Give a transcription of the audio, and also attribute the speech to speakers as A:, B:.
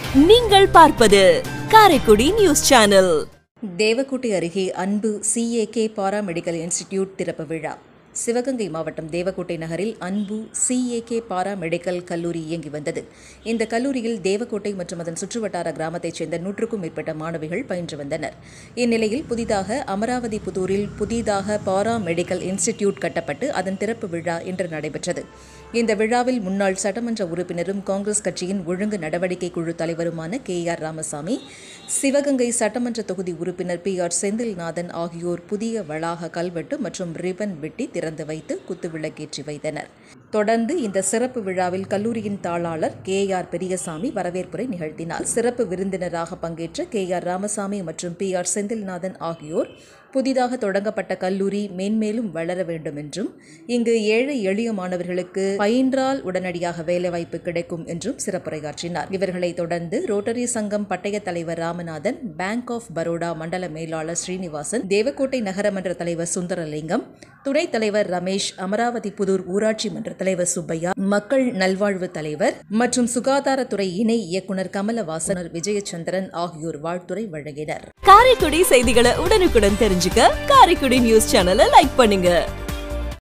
A: நீங்கள் பார்ப்பது Karaikudi news channel
B: Devakottai அருகே அன்பு சிஏகே பாராமெடிக்கல் இன்ஸ்டிடியூட் திறப்பு விழா சிவகங்கை மாவட்டம் தேவக்கோட்டை நகரில் அன்பு சிஏகே பாராமெடிக்கல் கல்லூரி இயங்கி வந்தது இந்த கல்லூரியில் தேவக்கோட்டை மற்றும் அதன் சுற்றுவட்டார கிராமத்தைச் சேர்ந்த நூற்றுக்கும் மேற்பட்ட மாணவிகள் பயின்று வந்தனர் இந்நிலையில் புதிதாக அமராவதி புதூரில் புதிதாக பாராமெடிக்கல் இன்ஸ்டிடியூட் கட்டப்பட்டு அதன் திறப்பு விழா இன்று நடைபெற்றது இந்த விழாவில் முன்னாள் சட்டமன்ற உறுப்பினரும் காங்கிரஸ் கட்சியின் ஒழுங்கு நடவடிக்கை குழு தலைவருமான கே ஆர் ராமசாமி சிவகங்கை சட்டமன்ற தொகுதி உறுப்பினர் பி ஆர் செந்தில்நாதன் ஆகியோர் புதிய வளாக கல்வெட்டு மற்றும் ரிப்பன் வெட்டி திறந்து வைத்து குத்துவிளக்கேற்றி வைத்தனர் தொடர்ந்து இந்த சிறப்பு விழாவில் கல்லூரியின் தாளாளர் கே ஆர் பெரியசாமி வரவேற்புரை நிகழ்த்தினார் சிறப்பு விருந்தினராக பங்கேற்ற கே ஆர் ராமசாமி மற்றும் பி ஆர் செந்தில்நாதன் ஆகியோர் புதிதாக தொடங்கப்பட்ட கல்லூரி மேன்மேலும் வளர வேண்டும் என்றும் இங்கு ஏழை எளிய மாணவர்களுக்கு பயின்றால் உடனடியாக வேலைவாய்ப்பு கிடைக்கும் என்றும் சிறப்புரையாற்றினார் இவர்களை தொடர்ந்து ரோட்டரி சங்கம் பட்டய தலைவர் ராமநாதன் பேங்க் ஆஃப் பரோடா மண்டல மேலாளர் ஸ்ரீனிவாசன் தேவக்கோட்டை நகரமன்ற தலைவர் சுந்தரலிங்கம் துணைத் தலைவர் ரமேஷ் அமராவதி புதூர் ஊராட்சி மன்ற தலைவர் சுப்பையா மக்கள் நல்வாழ்வு தலைவர் மற்றும் சுகாதாரத்துறை இணை இயக்குநர் கமலவாசனர் விஜயச்சந்திரன் ஆகியோர் வாழ்த்துரை வழங்கினர்
A: காரைக்குடி செய்திகளை உடனுக்குடன் தெரிஞ்சுக்க காரைக்குடி நியூஸ் சேனலை லைக் பண்ணுங்க